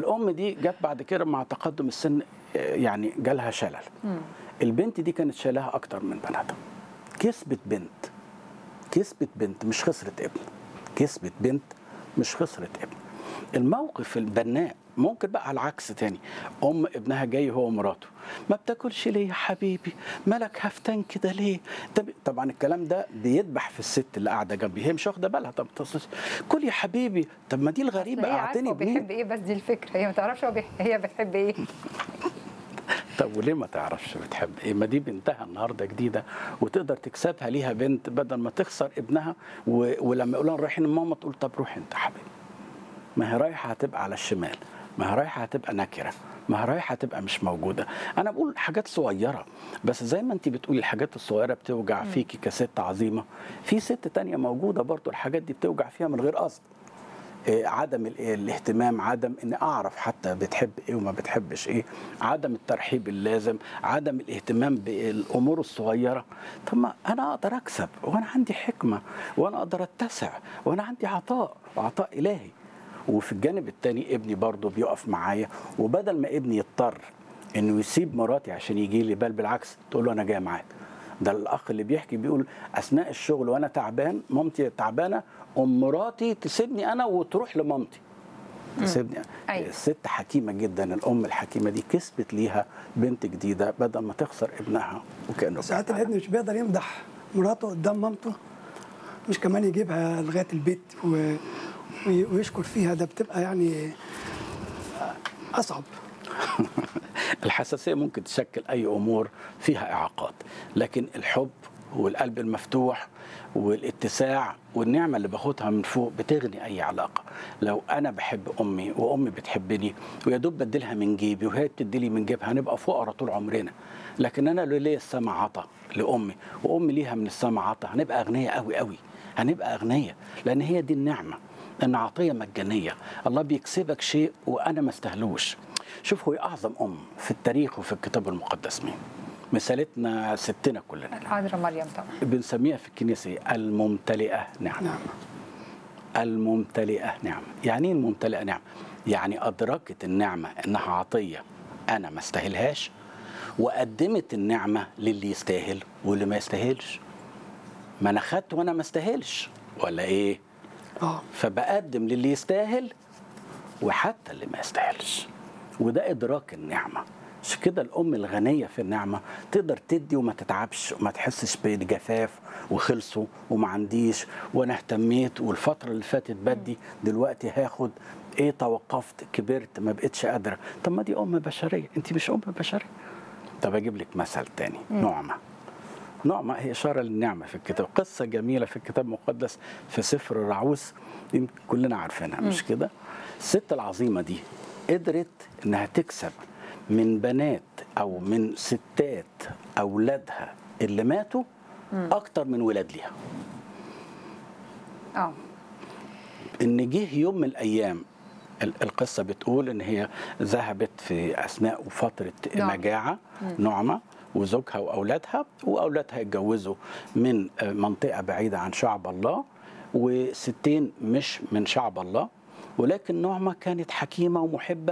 الام دي جت بعد كده مع تقدم السن آه، يعني جالها شلل البنت دي كانت شايلاها اكتر من بناتها كسبت بنت كسبت بنت مش خسرت ابن كسبت بنت مش خسرت ابن الموقف البناء ممكن بقى على العكس تاني ام ابنها جاي هو ومراته ما بتاكلش ليه يا حبيبي مالك هفتان كده ليه طب طبعا الكلام ده بيدبح في الست اللي قاعده جنبي هي مش واخده بالها طب تصل كل يا حبيبي طب ما دي الغريبه هي عارفه اعطيني هو بمين بيحب ايه بس دي الفكره هي ما تعرفش هو بيح... هي بتحب ايه طب وليه ما تعرفش بتحب ايه ما دي بنتها النهارده جديده وتقدر تكسبها ليها بنت بدل ما تخسر ابنها و... ولما يقولوا لها رايحين ماما تقول طب روح انت حبيبي ما هي رايحه هتبقى على الشمال ما هي رايحه هتبقى نكره ما هي رايحه هتبقى مش موجوده انا بقول حاجات صغيره بس زي ما انت بتقولي الحاجات الصغيره بتوجع فيكي كست عظيمه في ست تانية موجوده برضو الحاجات دي بتوجع فيها من غير قصد إيه، عدم ال- الاهتمام عدم ان اعرف حتى بتحب ايه وما بتحبش ايه عدم الترحيب اللازم عدم الاهتمام بالامور الصغيره طب ما انا اقدر اكسب وانا عندي حكمه وانا اقدر اتسع وانا عندي عطاء وعطاء الهي وفي الجانب الثاني ابني برضه بيقف معايا وبدل ما ابني يضطر انه يسيب مراتي عشان يجي لي بل بالعكس تقول له انا جاي معاك ده الاخ اللي بيحكي بيقول اثناء الشغل وانا تعبان مامتي تعبانه ام مراتي تسيبني انا وتروح لمامتي تسيبني أنا. أيوة. الست حكيمه جدا الام الحكيمه دي كسبت ليها بنت جديده بدل ما تخسر ابنها وكانه ساعات كان الابن مش بيقدر يمدح مراته قدام مامته مش كمان يجيبها لغايه البيت و... وي- ويشكر فيها ده بتبقى يعني اصعب الحساسيه ممكن تشكل اي امور فيها اعاقات لكن الحب والقلب المفتوح والاتساع والنعمه اللي باخدها من فوق بتغني اي علاقه لو انا بحب امي وامي بتحبني ويا دوب بديلها من جيبي وهي بتديلي من جيبها هنبقى فقراء طول عمرنا لكن انا لو ليا السما عطا لامي وامي ليها من السما عطا هنبقى اغنياء قوي قوي هنبقى اغنياء لان هي دي النعمه ان عطيه مجانيه الله بيكسبك شيء وانا ما استهلوش شوف هو اعظم ام في التاريخ وفي الكتاب المقدس مين مثالتنا ستنا كلنا العذراء مريم طبعا بنسميها في الكنيسه الممتلئه نعمه نعم الممتلئه نعمه يعني ايه الممتلئه نعمه يعني ادركت النعمه انها عطيه انا ما استاهلهاش وقدمت النعمه للي يستاهل واللي ما يستاهلش ما انا خدت وانا ما استاهلش ولا ايه اه فبقدم للي يستاهل وحتى اللي ما يستاهلش وده ادراك النعمه عشان كده الام الغنيه في النعمه تقدر تدي وما تتعبش وما تحسش بالجفاف وخلصوا وما عنديش وانا اهتميت والفتره اللي فاتت بدي دلوقتي هاخد ايه توقفت كبرت ما بقتش قادره طب ما دي ام بشريه انت مش ام بشريه طب اجيب لك مثل تاني نعمه نعمة هي إشارة للنعمة في الكتاب قصة جميلة في الكتاب المقدس في سفر الرعوس يمكن كلنا عارفينها مش كده الست العظيمة دي قدرت إنها تكسب من بنات أو من ستات أولادها اللي ماتوا أكتر من ولاد ليها اه ان جه يوم من الايام ال- القصه بتقول ان هي ذهبت في اثناء فتره نعم. مجاعه نعمه وزوجها واولادها واولادها اتجوزوا من آه، منطقه بعيده عن شعب الله وستين مش من شعب الله ولكن نعمه كانت حكيمه ومحبه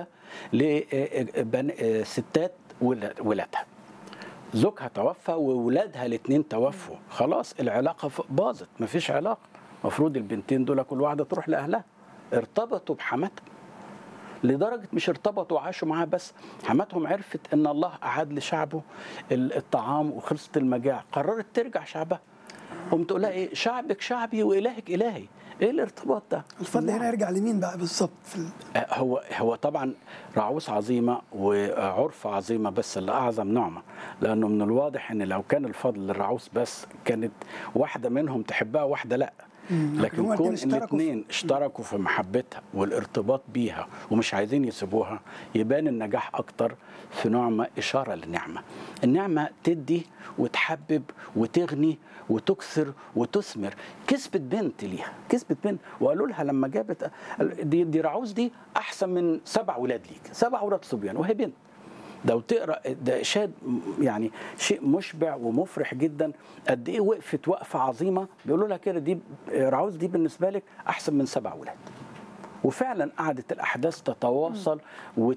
لستات ولادها زوجها توفى وولادها الاثنين توفوا خلاص العلاقه ف- باظت مفيش علاقه المفروض البنتين دول كل واحده تروح لاهلها ارتبطوا بحماتها لدرجه مش ارتبطوا وعاشوا معاها بس حماتهم عرفت ان الله اعاد لشعبه ال- الطعام وخلصت المجاعه قررت ترجع شعبها قمت تقول لها ايه شعبك شعبي والهك الهي ايه الارتباط ده الفضل هنا يرجع لمين بقى بالظبط في ال... آه، هو هو طبعا رعوس عظيمه وعرف عظيمه بس اللي اعظم نعمه لانه من الواضح ان لو كان الفضل للرعوس بس كانت واحده منهم تحبها واحده لا لكن لكن هما كون الاتنين ان اشتركوا في- الاثنين اشتركوا في محبتها والارتباط بيها ومش عايزين يسيبوها يبان النجاح اكتر في نعمه اشاره للنعمه النعمه تدي وتحبب وتغني وتكثر وتثمر كسبت بنت ليها كسبت بنت وقالوا لها لما جابت دي, دي رعوز دي احسن من سبع ولاد ليك سبع ولاد صبيان وهي بنت ده وتقرا ده شاد يعني شيء مشبع ومفرح جدا قد ايه وقفت وقفه عظيمه بيقولوا لها كده دي رعوز دي بالنسبه لك احسن من سبع ولاد وفعلا قعدت الاحداث تتواصل